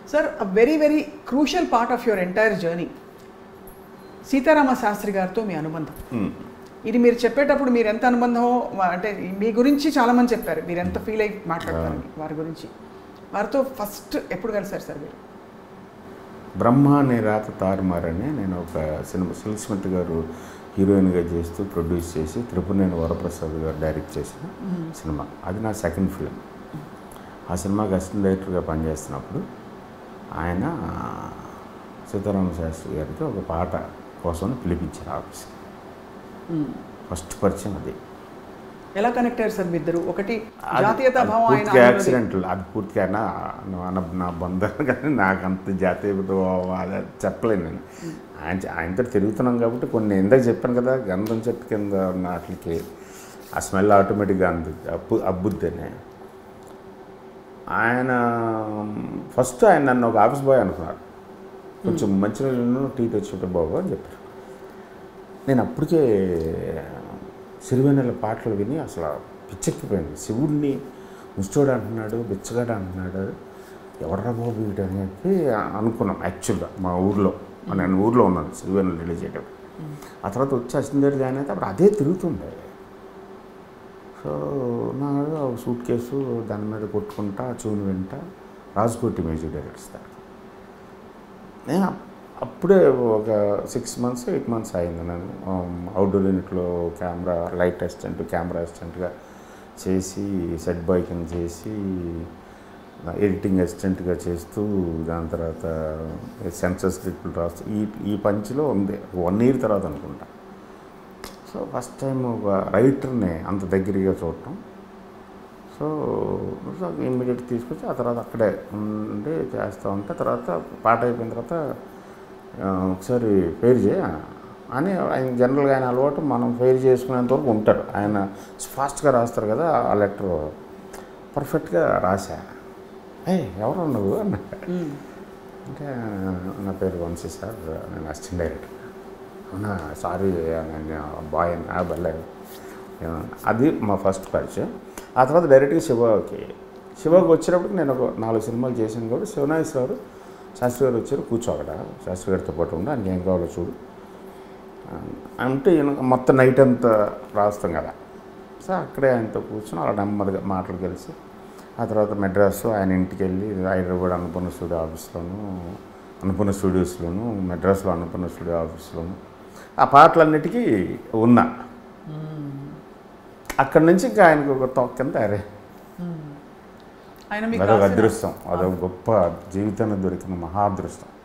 Sir uh very very crucial part of your entire journey Sitarama Sastri గారితో మీ అనుబంధం మ్మ్. ఇది మీరు చెప్పేటప్పుడు మీరు ఎంత అనుబంధమో వా- అంటే మీ గురించి చాలా మంది చెప్పారు మీరు ఎంత ఫీల్ అయి మాట్లాడతారు వారి గురించి వారితో ఫస్ట్ ఎప్పుడు కలిసారు సార్ మీరు బ్రహ్మ అనే రాత తారుమారని నేను ఒక సినిమా సిల్క్ స్మిత్ గారు హీరోయిన్గా చేస్తూ ప్రొడ్యూస్ చేసి త్రిపునేని వరప్రసాద్ గారు డైరెక్ట్ చేసిన సినిమా అది నా సెకండ్ ఫిలిం ఆ సినిమాకి అసిస్టెంట్ డైరెక్టర్గా పనిచేస్తున్నప్పుడు ఆయన సీతారామ శాస్త్రి గారికి ఒక పాట కోసం పిలిపించారు ఆఫీస్కి ఫస్ట్ పరిచయం అది ఎలా కనెక్ట్ అయ్యారు సార్ మీ ఇద్దరు ఒకటి అది- జాతీయత అది భావం ఆయన పూర్తిగా ఆయనలోది. యాక్సిడెంట్ అది పూర్తిగా నా నా- నా బంధాలు కానీ నాకు అంత జాతీయత భావం అది చెప్పలేను నేను ఆయన ఆయనతో తిరుగుతున్నాం కాబట్టి కొన్ని ఇందాక చెప్పాను కదా గంధం చెట్టు కింద ఉన్న వాటికి ఆ స్మెల్ ఆటోమేటిక్గా అంది అబ్బు అబ్బుద్దనే ఆయన ఫస్ట్ ఆయన నన్ను ఒక ఆఫీస్ బాయ్ అనుకున్నాడు కొంచెం మంచి నీళ్ళు టీ తెచ్చుకుంటే బాబు అని చెప్పారు నేను అప్పటికే సిరివెన్నెల పాటలు విని అసలు పిచ్చెక్కిపోయింది శివుడిని ముష్టోడు అంటున్నాడు బిచ్చగాడు అంటున్నాడు ఎవడ్రా బాబు వీడు అని చెప్పి అనుకున్నాం యాక్చువల్గా మా ఊర్లో నేను ఊర్లో ఉన్నాను సిరివెన్నెల రిలీజ్ అయ్యేటప్పుడు ఆ తర్వాత వచ్చి అసిందేరు జాయిన్ అయితే అప్పుడు అదే తిరుగుతుంది సో నాడు ఒక సూట్ కేసు దాని మీద కొట్టుకుంటా చూని వింటా రాజకోటి మ్యూజిక్ డైరెక్టర్ ఇస్తారు నేను అప్- అప్పుడే ఒక సిక్స్ మంత్స్ ఎయిట్ మంత్స్ అయింది నేను అవుట్డోర్ యూనిట్లో కెమెరా లైట్ అసిస్టెంట్ కెమెరా అసిస్టెంట్గా చేసి సెట్ బాయ్ కింద చేసి ఎడిటింగ్ అసిస్టెంట్గా చేస్తూ దాని తర్వాత సెన్సర్ స్క్రిప్ట్లు రాస్తూ ఈ ఈ పంచ్లో ఉంది వన్ ఇయర్ తర్వాత అనుకుంటా సో ఫస్ట్ టైం ఒక రైటర్ని అంత దగ్గరగా చూడటం సో సో ఇమ్మీడియట్ తీసుకొచ్చి ఆ తర్వాత అక్కడే ఉండి చేస్తూ ఉంటే తర్వాత పాట అయిపోయిన తర్వాత ఆ, ఒకసారి ఫెయిర్ చేయ అని ఆయన జనరల్గా ఆయన అలవాటు మనం ఫెయిర్ చేసుకునేంత వరకు ఉంటాడు ఆయన ఫాస్ట్గా రాస్తారు కదా ఆ లెటర్ పర్ఫెక్ట్గా రాశా ఏ ఎవరు నువ్వు అన్న మ్మ్. అంటే నా పేరు వంశీ సార్ నేను అసిస్టెంట్ డైరెక్టర్ అవునా సారీ బాయ్ అన్న భలే అది మా ఫస్ట్ పరిచయం ఆ తర్వాత డైరెక్ట్గా శివకి శివకి వచ్చినప్పుడు నేను ఒక నాలుగు సినిమాలు చేశాను కాబట్టి శివనాగేశ్వర శాస్త్రి గారు వచ్చారు కూర్చో అక్కడ శాస్త్రి గారితో పాటు ఉండి ఆయనకి ఏం కావాలో చూడు అంటే ఈయన మొత్తం నైట్ అంతా రాస్తాం కదా సో అక్కడే ఆయనతో కూర్చొని అలా నెమ్మదిగా మాటలు కలిసి ఆ తర్వాత మెడ్రాస్ ఆయన ఇంటికి వెళ్ళి హైదరాబాద్ అన్నపూర్ణ స్టూడియో ఆఫీస్లోను అన్నపూర్ణ స్టూడియోస్లోను మెడ్రాస్లో అన్నపూర్ణ స్టూడియో ఆఫీస్లోను ఆ పాటలన్నిటికీ ఉన్నా అక్కడి నుంచి ఇంకా ఆయనకు ఒక తొక్క కింద అరే ఆయన మీకు అదొక రాసిన- అదృష్టం అదొక గొప్ప జీవితానికి దొరికిన మహా అదృష్టం